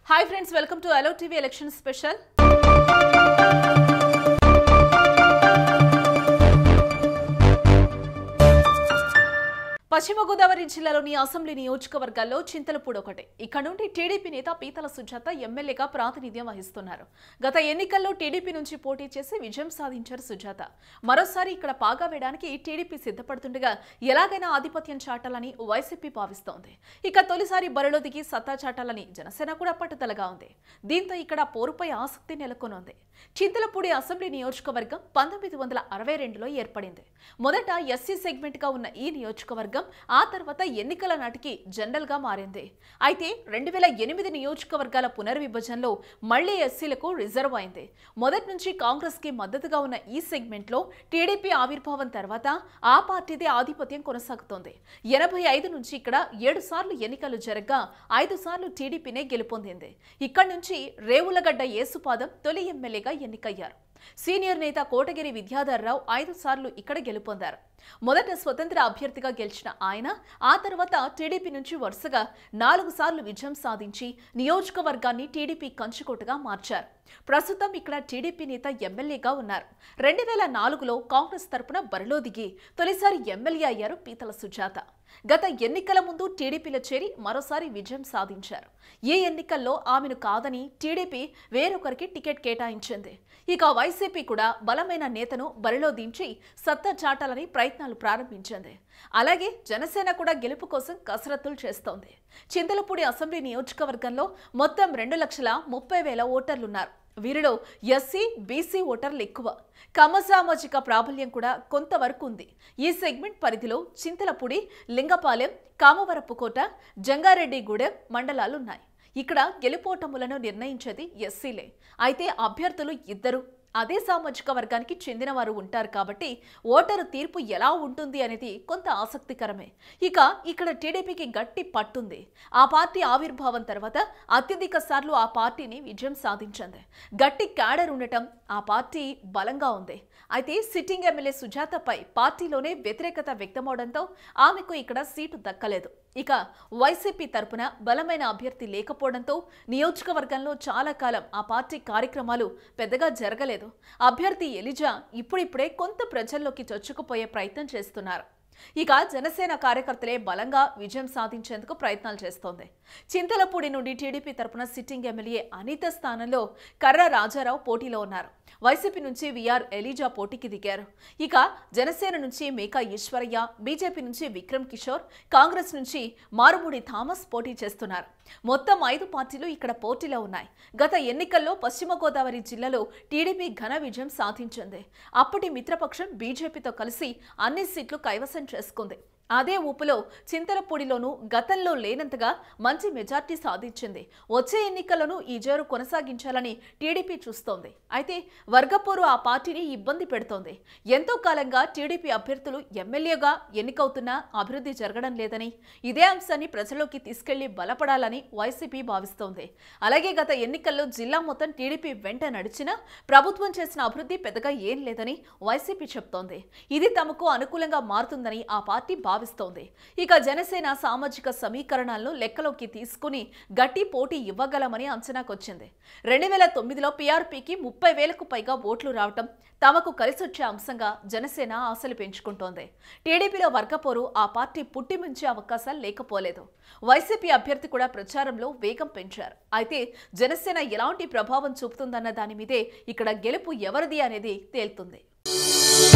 hi friends welcome to hello TV election special Paschima Godavari జిల్లాలోని assembly నియోజకవర్గాల్లో చింతలపూడి ఒకటి ఇక్కడ నుండి టీడీపీ నేత పీతల సుజాత ఎమ్మెల్యేగా ప్రాతినిధ్యం వహిస్తున్నారు గత ఎన్నికల్లో టీడీపీ నుంచి పోటీ చేసి విజయం సాధించారు సుజాత మరోసారి ఇక్కడ పాగా వేయడానికి టీడీపీ సిద్ధపడుతుండగా ఎలాగైనా ఆధిపత్యం చాటాలని వైసీపీ భావిస్తోంది ఇక తొలిసారి బరిలో దిగి సత్తా చాటాలని జనసేన కూడా పట్టుదలగా ఉంది దీంతో ఇక్కడ పోరుపై ఆసక్తి నెలకొనుంది చింతలపూడి అసెంబ్లీ నియోజకవర్గం పంతొమ్మిది వందల అరవై రెండులో ఏర్పడింది మొదట ఎస్సీ సెగ్మెంట్ గా ఉన్న ఈ నియోజకవర్గం ఆ తర్వాత ఎన్నికల నాటికి జనరల్ గా మారింది అయితే రెండు వేల ఎనిమిది నియోజకవర్గాల పునర్విభజనలో మళ్లీ ఎస్సీలకు రిజర్వ్ అయింది మొదటి నుంచి కాంగ్రెస్ కి మద్దతుగా ఉన్న ఈ సెగ్మెంట్ లో టీడీపీ ఆవిర్భావం తర్వాత ఆ పార్టీదే ఆధిపత్యం కొనసాగుతోంది ఎనభై ఐదు నుంచి ఇక్కడ ఏడు సార్లు ఎన్నికలు జరగ్గా ఐదు సార్లు టీడీపీనే గెలుపొందింది ఇక్కడి నుంచి రేవులగడ్డ యేసుపాదం తొలి ఎమ్మెల్యేగా ఎన్నికయ్యారు సీనియర్ నేత కోటగిరి విద్యాధర్రావు ఐదు సార్లు ఇక్కడ గెలుపొందారు మొదట స్వతంత్ర అభ్యర్థిగా గెలిచిన ఆయన ఆ తర్వాత టీడీపీ నుంచి వరుసగా నాలుగు సార్లు విజయం సాధించి నియోజకవర్గాన్ని టీడీపీ కంచుకోటగా మార్చారు ప్రస్తుతం ఇక్కడ టీడీపీ నేత ఎమ్మెల్యేగా ఉన్నారు రెండు వేల నాలుగులో కాంగ్రెస్ తరపున బరిలో దిగి తొలిసారి ఎమ్మెల్యే అయ్యారు పీతల సుజాత గత ఎన్నికల ముందు టీడీపీలో చేరి మరోసారి విజయం సాధించారు ఈ ఎన్నికల్లో ఆమెను కాదని టీడీపీ వేరొకరికి టికెట్ కేటాయించింది ఇక వైసీపీ కూడా బలమైన నేతను బరిలో దించి సత్తా చాటాలని ప్రయత్నాలు ప్రారంభించింది అలాగే జనసేన కూడా గెలుపు కోసం కసరత్తులు చేస్తోంది చింతలపూడి అసెంబ్లీ నియోజకవర్గంలో మొత్తం రెండు లక్షల ముప్పై వేల ఓటర్లున్నారు వీరిలో ఎస్సీ బీసీ ఓటర్లు ఎక్కువ కమ్మ సామాజిక ప్రాబల్యం కూడా కొంతవరకు ఉంది ఈ సెగ్మెంట్ పరిధిలో చింతలపూడి లింగపాలెం కామవరపుకోట జంగారెడ్డిగూడెం మండలాలున్నాయి ఇక్కడ గెలుపోటములను నిర్ణయించేది ఎస్సీలే అయితే అభ్యర్థులు ఇద్దరు అదే సామాజిక వర్గానికి చెందిన వారు ఉంటారు కాబట్టి ఓటరు తీర్పు ఎలా ఉంటుంది అనేది కొంత ఆసక్తికరమే ఇక ఇక్కడ టీడీపీకి గట్టి పట్టుంది ఆ పార్టీ ఆవిర్భావం తర్వాత అత్యధిక సార్లు ఆ పార్టీని విజయం సాధించింది గట్టి క్యాడర్ ఉండటం ఆ పార్టీ బలంగా ఉంది అయితే సిట్టింగ్ ఎమ్మెల్యే సుజాతపై పార్టీలోనే వ్యతిరేకత వ్యక్తమవడంతో ఆమెకు ఇక్కడ సీటు దక్కలేదు ఇక వైసీపీ తరపున బలమైన అభ్యర్థి లేకపోవడంతో నియోజకవర్గంలో చాలా కాలం ఆ పార్టీ కార్యక్రమాలు పెద్దగా జరగలేదు అభ్యర్థి ఎలిజా ఇప్పుడిప్పుడే కొంత ప్రజల్లోకి చొచ్చుకుపోయే ప్రయత్నం చేస్తున్నారు ఇక జనసేన కార్యకర్తలే బలంగా విజయం సాధించేందుకు ప్రయత్నాలు చేస్తోంది చింతలపూడి నుండి టీడీపీ తరపున సిట్టింగ్ ఎమ్మెల్యే అనిత స్థానంలో కర్ర రాజారావు పోటీలో ఉన్నారు వైసీపీ నుంచి విఆర్ ఎలీజా పోటీకి దిగారు ఇక జనసేన నుంచి మేకా ఈశ్వరయ్య బీజేపీ నుంచి విక్రమ్ కిషోర్ కాంగ్రెస్ నుంచి మారుమూడి థామస్ పోటీ చేస్తున్నారు మొత్తం ఐదు పార్టీలు ఇక్కడ పోటీలో ఉన్నాయి గత ఎన్నికల్లో పశ్చిమ గోదావరి జిల్లాలో టీడీపీ ఘన విజయం సాధించింది అప్పటి మిత్రపక్షం బీజేపీతో కలిసి అన్ని సీట్లు కైవసం చేసుకుంది అదే ఊపులో చింతలపూడిలోనూ గతంలో లేనంతగా మంచి మెజార్టీ సాధించింది వచ్చే ఎన్నికలను ఈ జోరు కొనసాగించాలని టీడీపీ చూస్తోంది అయితే వర్గపోరు ఆ పార్టీని ఇబ్బంది పెడుతోంది ఎంతో కాలంగా టీడీపీ అభ్యర్థులు ఎమ్మెల్యేగా ఎన్నికవుతున్నా అభివృద్ధి జరగడం లేదని ఇదే అంశాన్ని ప్రజల్లోకి తీసుకెళ్లి బలపడాలని వైసీపీ భావిస్తోంది అలాగే గత ఎన్నికల్లో జిల్లా మొత్తం టీడీపీ వెంట నడిచినా ప్రభుత్వం చేసిన అభివృద్ధి పెద్దగా ఏం లేదని వైసీపీ చెప్తోంది ఇది తమకు అనుకూలంగా మారుతుందని ఆ పార్టీ భావిస్తోంది ఇక జనసేన సామాజిక సమీకరణాలను లెక్కలోకి తీసుకుని గట్టి పోటీ ఇవ్వగలమని అంచనాకొచ్చింది రెండు వేల తొమ్మిదిలో పీఆర్పీకి ముప్పై వేలకు పైగా ఓట్లు రావటం తమకు కలిసొచ్చే అంశంగా జనసేన ఆశలు పెంచుకుంటోంది టీడీపీలో వర్గపోరు ఆ పార్టీ పుట్టిమించే అవకాశాలు లేకపోలేదు వైసీపీ అభ్యర్థి కూడా ప్రచారంలో వేగం పెంచారు అయితే జనసేన ఎలాంటి ప్రభావం చూపుతుందన్న దాని మీదే ఇక్కడ గెలుపు ఎవరిది అనేది తేలుతుంది